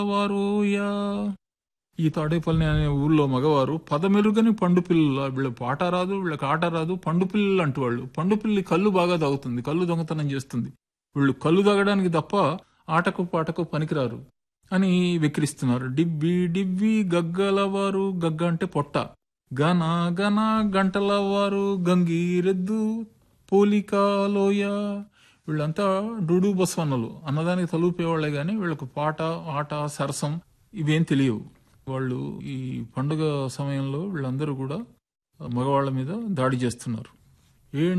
వారోయా ఈ తాడేపల్లి అనే ఊర్లో మగవారు పదమెరుగని పండు పిల్లల వీళ్ళ పాట రాదు వీళ్ళకి ఆట రాదు పండు పిల్లలు అంటూ వాళ్ళు పండు పిల్లి కళ్ళు బాగా తాగుతుంది కళ్ళు దొంగతనం చేస్తుంది వీళ్ళు కళ్ళు తాగడానికి తప్ప ఆటకు పాటకు పనికిరారు అని వెక్కిరిస్తున్నారు డిబ్బి డిబ్బి గగ్గలవారు గగ్గ అంటే పొట్ట గన గన గంటలవారు గంగిరెద్దు పోలికాలోయ వీళ్ళంతా డుడు బస్వన్నలు అన్నదానికి తలుపేవాళ్లే గాని వీళ్ళకు పాట ఆట సరసం ఇవేం తెలియవు వాళ్ళు ఈ పండుగ సమయంలో వీళ్ళందరూ కూడా మగవాళ్ళ మీద దాడి చేస్తున్నారు ఏ